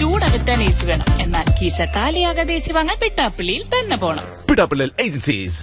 ചൂടകറ്റാൻ AC വേണം എന്നാൽ കീശ കാലിയാകാതെ AC വാങ്ങാൻ വെട്ടാപ്പള്ളിയിൽ തന്നെ പോണം പിടാപ്പിള്ളൽ ഏജൻസീസ്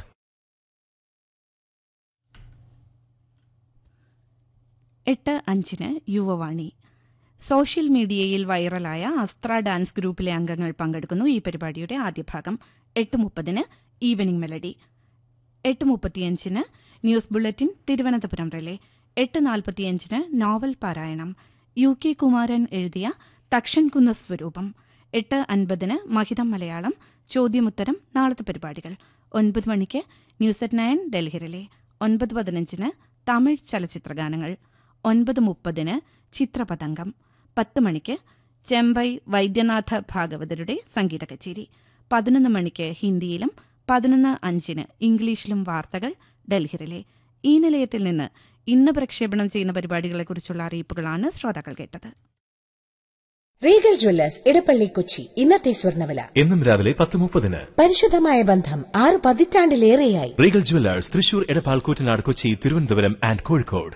എട്ട് അഞ്ചിന് യുവവാണി സോഷ്യൽ മീഡിയയിൽ വൈറലായ അസ്ത്ര ഡാൻസ് ഗ്രൂപ്പിലെ അംഗങ്ങൾ പങ്കെടുക്കുന്നു ഈ പരിപാടിയുടെ ആദ്യ ഭാഗം എട്ട് മുപ്പതിന് ഈവനിംഗ് മെലഡി എട്ട് മുപ്പത്തിയഞ്ചിന് ന്യൂസ് ബുള്ളറ്റിൻ തിരുവനന്തപുരം റിലേ എട്ട് നാൽപ്പത്തിയഞ്ചിന് നോവൽ പാരായണം യു കെ കുമാരൻ എഴുതിയ തക്ഷൻകുന്ന സ്വരൂപം എട്ട് അൻപതിന് മഹിതം മലയാളം ചോദ്യമുത്തരം നാളത്തെ പരിപാടികൾ ഒൻപത് മണിക്ക് news at nine Delhi relay ഒൻപത് പതിനഞ്ചിന് തമിഴ് ചലച്ചിത്രഗാനങ്ങൾ ഒൻപത് മുപ്പതിന് ചിത്രപതംഗം പത്ത് മണിക്ക് ചെമ്പൈ വൈദ്യനാഥ ഭാഗവതരുടെ സംഗീത കച്ചേരി പതിനൊന്ന് മണിക്ക് ഹിന്ദിയിലും പതിനൊന്ന് അഞ്ചിന് ഇംഗ്ലീഷിലും വാർത്തകൾ ഡൽഹിയിലെ ഈ നിലയത്തിൽ നിന്ന് ഇന്ന് പ്രക്ഷേപണം ചെയ്യുന്ന പരിപാടികളെക്കുറിച്ചുള്ള അറിയിപ്പുകളാണ് ശ്രോതാക്കൾ കേട്ടത് റീഗൽ ജ്വല്ലേഴ്സ് ഇടപ്പള്ളി കൊച്ചി ഇന്നത്തെ സ്വർണ്ണവില എന്നും രാവിലെ പത്ത് മുപ്പതിന് പരിശുദ്ധമായ ബന്ധം ആറ് പതിറ്റാണ്ടിലേറെയായി Regal jewellers Thrissur Edappal Koottanad Kochi Thiruvananthapuram and Kozhikode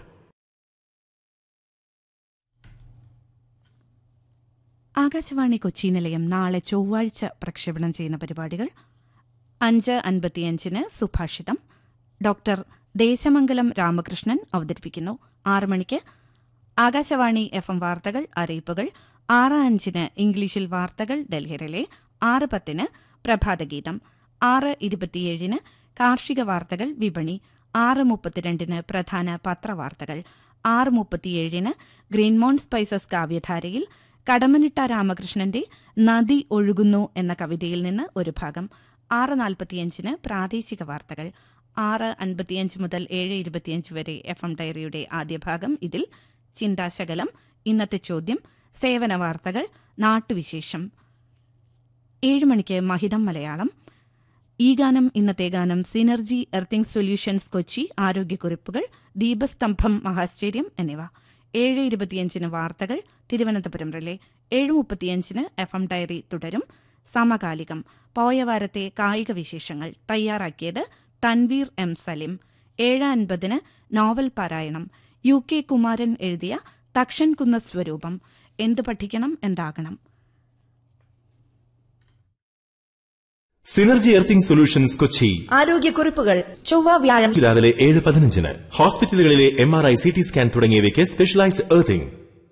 Akashvani Kochi നിലയം നാളെ ചൊവ്വാഴ്ച പ്രക്ഷേപണം ചെയ്യുന്ന പരിപാടികൾ അഞ്ച് അൻപത്തിയഞ്ചിന് സുഭാഷിതം ഡോക്ടർ ദേശമംഗലം രാമകൃഷ്ണൻ അവതരിപ്പിക്കുന്നു ആറ് മണിക്ക് ആകാശവാണി എഫ് എം വാർത്തകൾ അറിയിപ്പുകൾ ആറ് അഞ്ചിന് ഇംഗ്ലീഷിൽ വാർത്തകൾ ഡൽഹിയിലെ ആറ് പത്തിന് പ്രഭാതഗീതം ആറ് ഇരുപത്തിയേഴിന് കാർഷിക വാർത്തകൾ വിപണി ആറ് മുപ്പത്തിരണ്ടിന് പ്രധാന പത്രവാർത്തകൾ ആറ് മുപ്പത്തിയേഴിന് ഗ്രീൻമോൺ സ്പൈസസ് കാവ്യധാരയിൽ കടമനിട്ട രാമകൃഷ്ണന്റെ നദി ഒഴുകുന്നു എന്ന കവിതയിൽ നിന്ന് ഒരു ഭാഗം ആറ് നാൽപ്പത്തിയഞ്ചിന് പ്രാദേശിക വാർത്തകൾ ആറ് അൻപത്തിയഞ്ച് മുതൽ ഏഴ് ഇരുപത്തിയഞ്ച് വരെ എഫ് എം ഡയറിയുടെ ആദ്യ ഭാഗം ഇതിൽ ചിന്താശകലം ഇന്നത്തെ ചോദ്യം സേവന വാർത്തകൾ നാട്ടുവിശേഷം ഏഴ് മണിക്ക് മഹിതം മലയാളം ഈ ഗാനം ഇന്നത്തെ ഗാനം സിനർജി എർത്തിംഗ് സൊല്യൂഷൻസ് കൊച്ചി ആരോഗ്യക്കുറിപ്പുകൾ ദീപസ്തംഭം മഹാശ്ചര്യം എന്നിവ ഏഴ് ഇരുപത്തിയഞ്ചിന് വാർത്തകൾ തിരുവനന്തപുരം റിലേ ഏഴ് മുപ്പത്തിയഞ്ചിന് എഫ് എം ഡയറി തുടരും സമകാലികം പോയ വാരത്തെ കായിക വിശേഷങ്ങൾ തയ്യാറാക്കിയത് തൻവീർ എം സലിം ഏഴ് അൻപതിന് നോവൽ പാരായണം യു കെ കുമാരൻ എഴുതിയ തക്ഷൻ കുന്ന സ്വരൂപം എന്ത് പഠിക്കണം എന്താകണം സിനർജി എർത്തിംഗ് സൊല്യൂഷൻസ് കൊച്ചി ആരോഗ്യക്കുറിപ്പുകൾ ചൊവ്വ വ്യാഴം രാവിലെ ഏഴ് പതിനഞ്ചിന് ഹോസ്പിറ്റലുകളിലെ M R I C T scan തുടങ്ങിയവയ്ക്ക് സ്പെഷ്യലൈസ്ഡ് എർത്തിംഗ്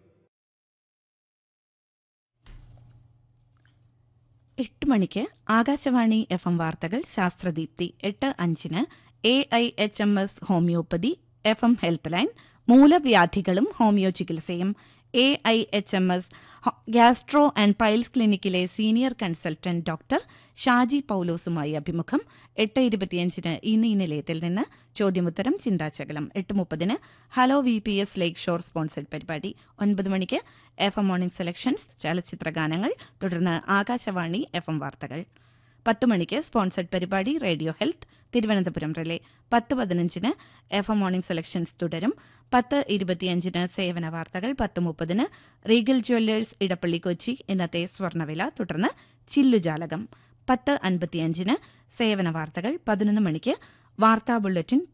എട്ട് മണിക്ക് ആകാശവാണി എഫ് എം വാർത്തകൾ ശാസ്ത്രദീപ്തി എട്ട് അഞ്ചിന് A I H M S homoeopathy F M health line മൂലവ്യാധികളും ഹോമിയോ ചികിത്സയും A I H M S gastro and piles ക്ലിനിക്കിലെ സീനിയർ കൺസൾട്ടന്റ് ഡോക്ടർ ഷാജി പൌലോസുമായി അഭിമുഖം എട്ട് ഇരുപത്തിയഞ്ചിന് ഇന്ന് ഈ നിലയത്തിൽ നിന്ന് ചോദ്യമുത്തരം ചിന്താശകലം എട്ട് മുപ്പതിന് hello V P S lakeshore sponsored പരിപാടി ഒൻപത് മണിക്ക് എഫ് എം മോർണിംഗ് സെലക്ഷൻസ് ചലച്ചിത്ര ഗാനങ്ങൾ തുടർന്ന് ആകാശവാണി എഫ് എം വാർത്തകൾ പത്ത് മണിക്ക് സ്പോൺസർഡ് പരിപാടി റേഡിയോ ഹെൽത്ത് തിരുവനന്തപുരം റിലേ പത്ത് പതിനഞ്ചിന് എഫ് എം മോർണിംഗ് സെലക്ഷൻസ് തുടരും പത്ത് ഇരുപത്തിയഞ്ചിന് സേവന വാർത്തകൾ പത്ത് മുപ്പതിന് റീഗൽ ജ്വല്ലേഴ്സ് ഇടപ്പള്ളി കൊച്ചി ഇന്നത്തെ സ്വർണ്ണവില തുടർന്ന് ചില്ലുജാലകം പത്ത് അൻപത്തിയഞ്ചിന് സേവന വാർത്തകൾ പതിനൊന്ന് മണിക്ക് വാർത്താ ബുള്ളറ്റിൻ